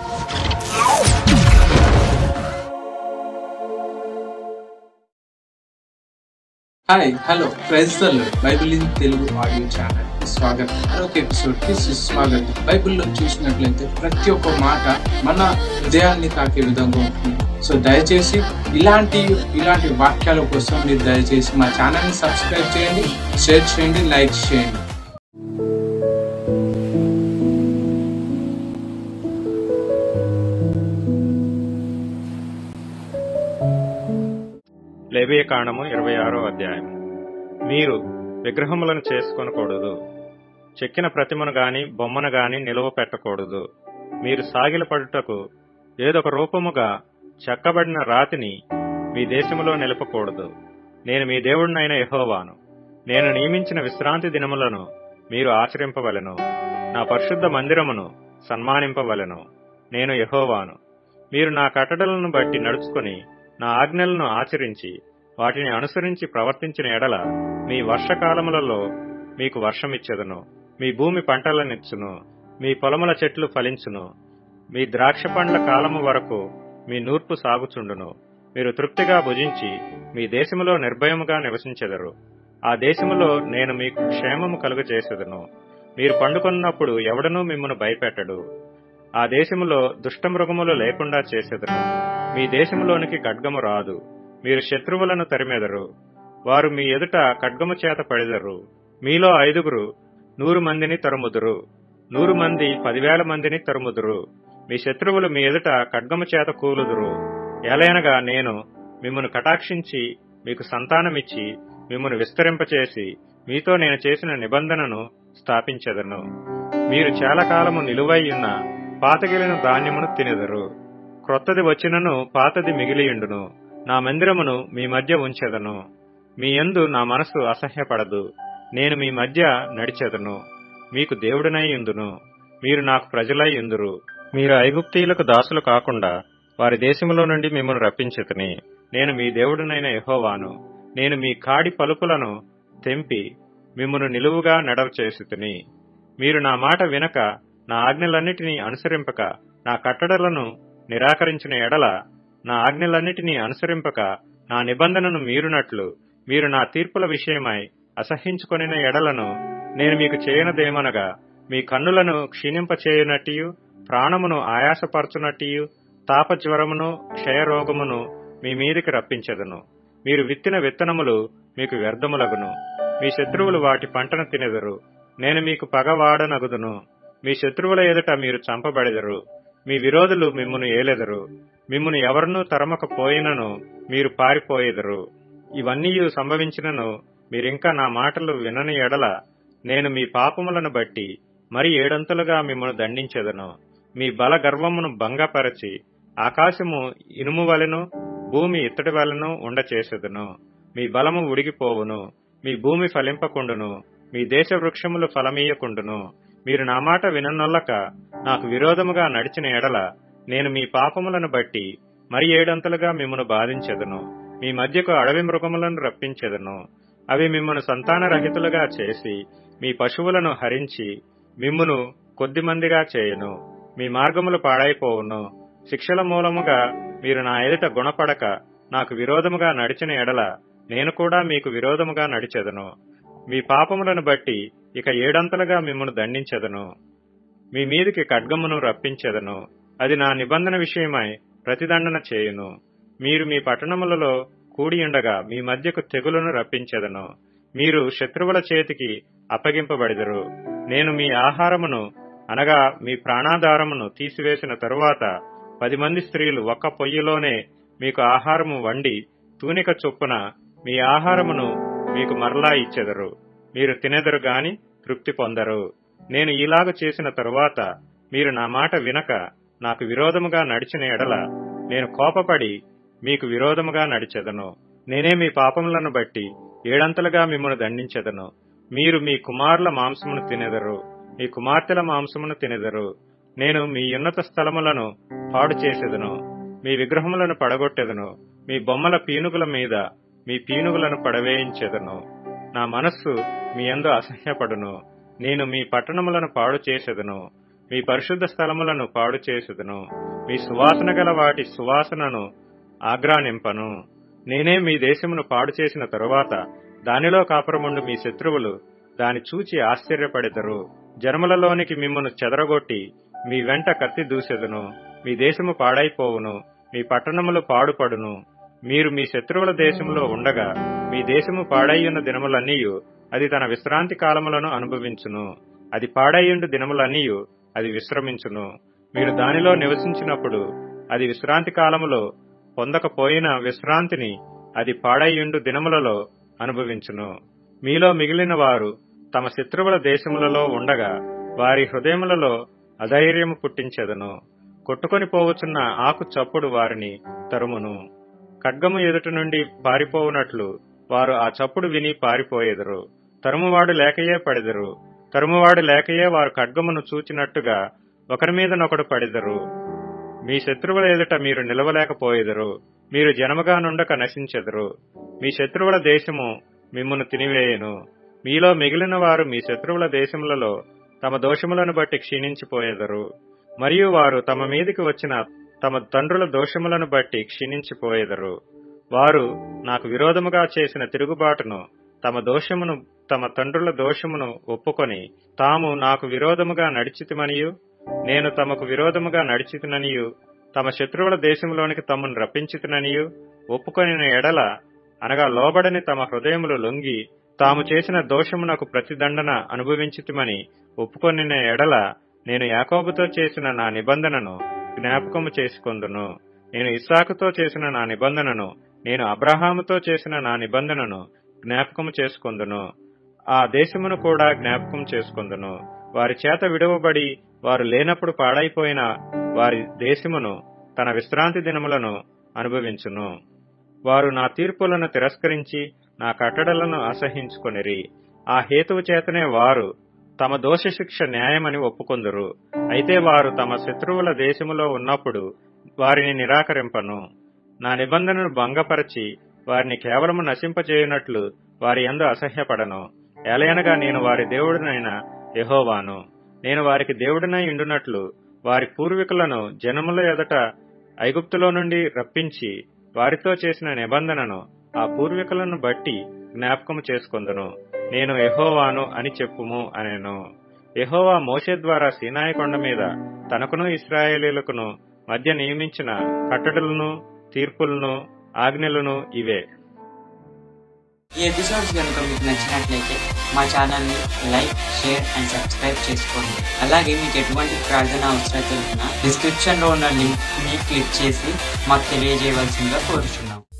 hi hello క్రైస్తవులు Bible in Telugu audio channel స్వాగతం మరొక ఎపిసోడ్ కి సుస్వాగతం బైబిల్లో చూసినట్లయితే ప్రతి ఒక్క మాట మన హృదయాన్ని తాకే విధంగా ఉంటుంది సో దయచేసి ఇలాంటి ఇలాంటి వాక్యాల కోసం మీరు దయచేసి మా ఛానల్ని సబ్స్క్రైబ్ చేయండి షేర్ చేయండి లైక్ చేయండి లేబియ కాండము ఇరవై ఆరో అధ్యాయం మీరు విగ్రహములను చేసుకొనకూడదు చెక్కిన ప్రతిమను గాని బొమ్మను గాని నిలువ పెట్టకూడదు మీరు సాగిలపడుటకు ఏదొక రూపముగా చెక్కబడిన రాతిని మీ దేశములో నిలపకూడదు నేను మీ దేవుడినైన యెహోవాను నేను నియమించిన విశ్రాంతి దినములను మీరు ఆచరింపవలెను నా పరిశుద్ధ మందిరమును సన్మానింపవలెను నేను యెహోవాను మీరు నా కట్టడలను బట్టి నడుచుకొని నా ఆజ్ఞలను ఆచరించి వాటిని అనుసరించి ప్రవర్తించిన ఎడల మీ వర్షకాలములలో మీకు వర్షమిచ్చెదను మీ భూమి పంటలనిచ్చును మీ పొలముల చెట్లు ఫలించును మీ ద్రాక్ష పండ్ల కాలము వరకు మీ నూర్పు సాగుచుండును మీరు తృప్తిగా భుజించి మీ దేశములో నిర్భయముగా నివసించెదరు ఆ దేశములో నేను మీకు క్షేమము కలుగజేసెదను మీరు పండుకొన్నప్పుడు ఎవడనూ మిమ్మను భయపెట్టడు ఆ దేశములో దుష్టమృగములు లేకుండా చేసెదను మీ దేశములోనికి ఖడ్గము రాదు మీరు శత్రువులను తరిమెదరు వారు మీ ఎదుట ఖడ్గము చేత పడెదరు మీలో ఐదుగురు నూరు మందిని తరుముదురు నూరు మంది పదివేల మందిని తరుముదురు మీ శత్రువులు మీ ఎదుట ఖడ్గము చేత కూలుదురు ఎలయనగా నేను మిమ్మను కటాక్షించి మీకు సంతానమిచ్చి మిమ్మను విస్తరింపచేసి మీతో నేను చేసిన నిబంధనను స్థాపించెదను మీరు చాలా కాలము నిలువై ఉన్న పాతగిలిన ధాన్యమును తినెదరు క్రొత్తది వచ్చినను పాతది మిగిలియుండును నా మందిరమును మీ మధ్య ఉంచెదను మీ యందు నా మనసు అసహ్యపడదు నేను మీ మధ్య నడిచెదను మీకు దేవుడినై ఉందును మీరు నాకు ప్రజలై ఉందురు మీరు ఐగుప్తీయులకు దాసులు కాకుండా వారి దేశములో నుండి మిమ్మల్ని రప్పించుతని నేను మీ దేవుడినైన యెహోవాను నేను మీ కాడి పలుపులను తెంపి మిమ్మను నిలువుగా నడవ చేసుతుని మీరు నా మాట వినక నా ఆజ్ఞలన్నిటినీ అనుసరింపక నా కట్టడలను నిరాకరించిన ఎడల నా ఆజ్ఞలన్నిటినీ అనుసరింపక నా నిబంధనను మీరునట్లు మీరు నా తీర్పుల విషయమై అసహించుకొనిన ఎడలను నేను మీకు చేయనదేమనగా మీ కన్నులను క్షీణింపచేయునట్టియు ప్రాణమును ఆయాసపరచునట్టియు తాపజ్వరమును క్షయరోగమును మీ మీదికి రప్పించెదను మీరు విత్తిన విత్తనములు మీకు వ్యర్థములగును మీ శత్రువులు వాటి పంటను తినెదరు నేను మీకు పగవాడనగుదును మీ శత్రువుల ఎదుట మీరు చంపబడెదరు మీ విరోధులు మిమ్మును ఏలెదరు మిమ్మును ఎవరినూ తరమకపోయినను మీరు పారిపోయేదరు ఇవన్నీ సంభవించినను మీరింకా నా మాటలు వినని ఎడల నేను మీ పాపములను బట్టి మరి ఏడంతలుగా మిమ్మల్ని దండించెదను మీ బల గర్వమును భంగపరచి ఆకాశము ఇనుము వలెను భూమి ఇత్తడి వలెను ఉండచేసెదను మీ బలము ఉడిగిపోవును మీ భూమి ఫలింపకుండును మీ దేశ వృక్షములు ఫలమీయకుండును మీరు నా మాట విననొల్లక నాకు విరోధముగా నడిచిన ఎడల నేను మీ పాపములను బట్టి మరి ఏడంతలుగా మిమ్మను బాధించెదను మీ మధ్యకు అడవి మృగములను రప్పించెదను అవి మిమ్మను సంతానరహితులుగా చేసి మీ పశువులను హరించి మిమ్మును కొద్దిమందిగా చేయను మీ మార్గములు పాడైపోవును శిక్షల మూలముగా మీరు నా ఎదుట గుణపడక నాకు విరోధముగా నడిచిన ఎడల నేను కూడా మీకు విరోధముగా నడిచెదను మీ పాపములను బట్టి ఇక ఏడంతలుగా మిమ్మను దండించెదను మీ మీదికి ఖడ్గమును రప్పించెదను అది నా నిబంధన విషయమై ప్రతిదండన చేయును మీరు మీ పట్టణములలో కూడియుండగా మీ మధ్యకు తెగులను రప్పించెదను మీరు శత్రువుల చేతికి అప్పగింపబడిదరు నేను మీ ఆహారమును అనగా మీ ప్రాణాధారమును తీసివేసిన తరువాత పది మంది స్త్రీలు ఒక్క పొయ్యిలోనే మీకు ఆహారము వండి తూనిక చొప్పున మీ ఆహారమును మీకు మరలా ఇచ్చెదరు మీరు తినెదరు గాని తృప్తి పొందరు నేను ఇలాగ చేసిన తరువాత మీరు నా మాట వినక నాకు విరోధముగా నడిచిన ఎడల నేను కోపపడి మీకు విరోధముగా నడిచెదను నేనే మీ పాపములను బట్టి ఏడంతలుగా మిమ్మల్ని దండించెదను మీరు మీ కుమారుల మాంసమును తినెదరు మీ కుమార్తెల మాంసమును తినెదరు నేను మీ ఉన్నత స్థలములను పాడు చేసేదను మీ విగ్రహములను పడగొట్టెదను మీ బొమ్మల పీనుగుల మీద మీ పీనుగులను పడవేయించెదను నా మనస్సు మీ యందు అసహ్యపడును నేను మీ పట్టణములను పాడు చేసేదను మీ పరిశుద్ధ స్థలములను పాడు చేసుదును మీ సువాసన గల వాటి సువాసనను ఆగ్రానింపను నేనే మీ దేశమును పాడు చేసిన తరువాత దానిలో కాపురముండు మీ శత్రువులు దాని చూచి ఆశ్చర్యపడెదరు జనములలోనికి మిమ్మను చెదరగొట్టి మీ వెంట కత్తి దూసెదను మీ దేశము పాడైపోవును మీ పట్టణములు పాడుపడును మీరు మీ శత్రువుల దేశములో ఉండగా మీ దేశము పాడయ్యున్న దినములన్నీయు అది తన విశ్రాంతి కాలములను అనుభవించును అది పాడయ్యుండు దినములన్నీయు అది విశ్రమించును మీరు దానిలో నివసించినప్పుడు అది విశ్రాంతి కాలములో పొందకపోయిన విశ్రాంతిని అది పాడయ్యుండు దినములలో అనుభవించును మీలో మిగిలిన వారు తమ శత్రువుల దేశములలో ఉండగా వారి హృదయములలో అధైర్యము పుట్టించెదను కొట్టుకొని పోవచున్న ఆకు చప్పుడు వారిని తరుమును ఖడ్గము ఎదుట నుండి పారిపోవునట్లు వారు ఆ చప్పుడు విని పారిపోయేదరు తరుమువాడు లేకయే పడెదరు తరుమువాడు లేకయే వారు ఖడ్గమును చూచినట్టుగా ఒకరి మీదనొకడు పడెదరు మీ శత్రువుల ఎదుట మీరు నిలవలేకపోయేదరు మీరు జనముగా నుండక నశించెదరు మీ శత్రువుల దేశము మిమ్మును తినివేయను మీలో మిగిలిన వారు మీ శత్రువుల దేశములలో తమ దోషములను బట్టి క్షీణించిపోయేదరు మరియు వారు తమ మీదికి వచ్చిన తమ తండ్రుల దోషములను బట్టి క్షీణించిపోయేదరు వారు నాకు విరోధముగా చేసిన తిరుగుబాటును తమ దోషమును తమ తండ్రుల దోషమును ఒప్పుకొని తాము నాకు విరోధముగా నడిచితిమనియు నేను తమకు విరోధముగా నడిచితిననియు తమ శత్రువుల దేశంలోనికి తమను రప్పించితిననియు ఒప్పుకొనిన ఎడల అనగా లోబడని తమ హృదయములు లొంగి తాము చేసిన దోషమునకు ప్రతిదండన అనుభవించితిమని ఒప్పుకొనిన ఎడల నేను యాకోబుతో చేసిన నా నిబంధనను జ్ఞాపకము చేసుకొందును నేను ఇస్సాకుతో చేసిన నా నిబంధనను నేను అబ్రహాముతో చేసిన నా నిబంధనను జ్ఞాపకము చేసుకొందును ఆ దేశమును కూడా జ్ఞాపకం చేసుకొందును వారి చేత విడవబడి వారు లేనప్పుడు పాడైపోయిన వారి దేశమును తన విశ్రాంతి దినములను అనుభవించును వారు నా తీర్పులను తిరస్కరించి నా కట్టడలను అసహించుకొనిరి ఆ హేతువు చేతనే వారు తమ దోష శిక్ష న్యాయమని ఒప్పుకొందురు అయితే వారు తమ శత్రువుల దేశములో ఉన్నప్పుడు వారిని నిరాకరింపను నా నిబంధనను భంగపరచి వారిని కేవలము నశింపజేయునట్లు వారి యందు అసహ్యపడను ఎలయనగా నేను వారి దేవుడినైన యెహోవాను నేను వారికి దేవుడినై ఉండునట్లు వారి పూర్వీకులను జనముల ఎదట ఐగుప్తులో నుండి రప్పించి వారితో చేసిన నిబంధనను ఆ పూర్వీకులను బట్టి జ్ఞాపకము చేసుకొందును నేను యెహోవాను అని చెప్పుము అనెను యెహోవా మోషే ద్వారా సీనాయి కొండ మీద తనకును ఇస్రాయేలీలకును మధ్య నియమించిన కట్టడలను తీర్పులను ఆజ్ఞలను ఇవే ఈ ఎపిసోడ్స్ కనుక మీకు నచ్చినట్లయితే మా ఛానల్ని లైక్ షేర్ అండ్ సబ్స్క్రైబ్ చేసుకోండి అలాగే మీకు ఎటువంటి ప్రార్థన అవసరం ఉన్నా డిస్క్రిప్షన్లో ఉన్న లింక్ని క్లిక్ చేసి మాకు తెలియజేయవలసిందిగా కోరుచున్నాం